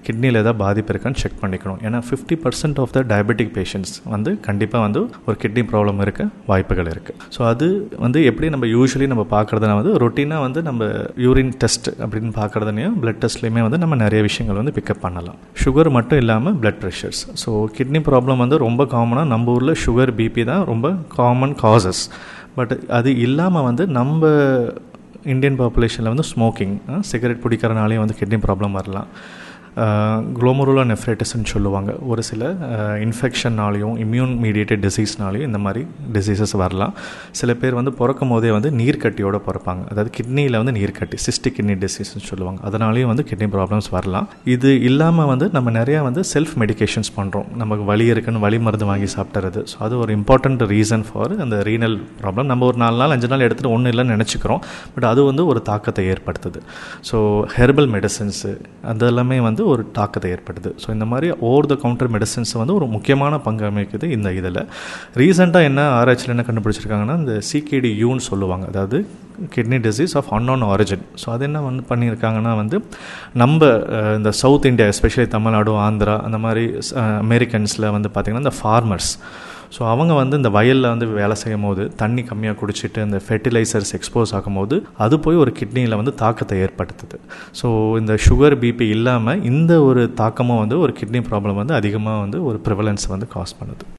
கிட்னியில் ஏதாவது பாதிப்பு இருக்கான்னு செக் பண்ணிக்கணும் ஏன்னா fifty percent of the diabetic patients வந்து கண்டிப்பாக வந்து ஒரு கிட்னி ப்ராப்ளம் இருக்க வாய்ப்புகள் இருக்குது ஸோ அது வந்து எப்படி நம்ம யூஸ்வலி நம்ம பார்க்குறதுனா வந்து ரொட்டீனாக வந்து நம்ம யூரின் டெஸ்ட் அப்படின்னு பார்க்குறதுலையும் பிளட் டெஸ்ட்லேயுமே வந்து நம்ம நிறைய விஷயங்கள் வந்து பிக்கப் பண்ணலாம் சுகர் மட்டும் இல்லாமல் blood pressures so kidney problem வந்து ரொம்ப காமனாக நம்ம ஊரில் சுகர் பிபி தான் ரொம்ப காமன் காசஸ் பட் அது இல்லாமல் வந்து நம்ம இந்தியன் பாப்புலேஷனில் வந்து ஸ்மோக்கிங் சிகரெட் பிடிக்கிறனாலே வந்து கிட்னி ப்ராப்ளம் வரலாம் குளோமருலா நெஃப்ரைட்டிஸ்ன்னு சொல்லுவாங்க ஒரு சில இன்ஃபெக்ஷன்னாலையும் இம்யூன் மீடியேட்டட் டிசீஸ்னாலையும் இந்த மாதிரி டிசீசஸ் வரலாம் சில பேர் வந்து பிறக்கும் போதே வந்து நீர்க்கட்டியோடு பிறப்பாங்க அதாவது கிட்னியில் வந்து நீர்க்கட்டி சிஸ்டிக் கிட்னி டிசீஸ்னு சொல்லுவாங்க அதனாலேயும் வந்து கிட்னி ப்ராப்ளம்ஸ் வரலாம் இது இல்லாமல் வந்து நம்ம நிறையா வந்து செல்ஃப் மெடிகேஷன்ஸ் பண்ணுறோம் நமக்கு வலி இருக்குன்னு வலி மருந்து வாங்கி சாப்பிட்றது ஸோ அது ஒரு இம்பார்ட்டண்ட் ரீசன் ஃபார் அந்த ரீனல் ப்ராப்ளம் நம்ம ஒரு நாலு நாள் அஞ்சு நாள் எடுத்துகிட்டு ஒன்றும் இல்லைன்னு நினச்சிக்கிறோம் பட் அது வந்து ஒரு தாக்கத்தை ஏற்படுத்துது ஸோ ஹெர்பல் மெடிசன்ஸு அதெல்லாமே வந்து ஒரு தாக்கத்தை ஏற்படுது ஸோ இந்த மாதிரி ஓவர் த கவுண்டர் மெடிசன்ஸ் வந்து ஒரு முக்கியமான பங்கு அமைக்குது இந்த இதில் ரீசெண்டாக என்ன ஆராய்ச்சியில் என்ன கண்டுபிடிச்சிருக்காங்கன்னா இந்த சிகேடி யூன்னு சொல்லுவாங்க அதாவது kidney disease of unknown origin so அது என்ன வந்து பண்ணியிருக்காங்கன்னா வந்து நம்ம இந்த south India especially Tamil Nadu Andhra அந்த மாதிரி அமெரிக்கன்ஸில் வந்து பார்த்திங்கன்னா இந்த ஃபார்மர்ஸ் ஸோ அவங்க வந்து இந்த வயலில் வந்து வேலை செய்யும் போது தண்ணி கம்மியாக குடிச்சிட்டு இந்த ஃபெர்டிலைசர்ஸ் எக்ஸ்போஸ் ஆகும்போது அது போய் ஒரு கிட்னியில் வந்து தாக்கத்தை ஏற்படுத்துது ஸோ இந்த சுகர் பிபி இல்லாமல் இந்த ஒரு தாக்கமும் வந்து ஒரு கிட்னி ப்ராப்ளம் வந்து அதிகமாக வந்து ஒரு ப்ரிவலன்ஸ் வந்து காஸ் பண்ணுது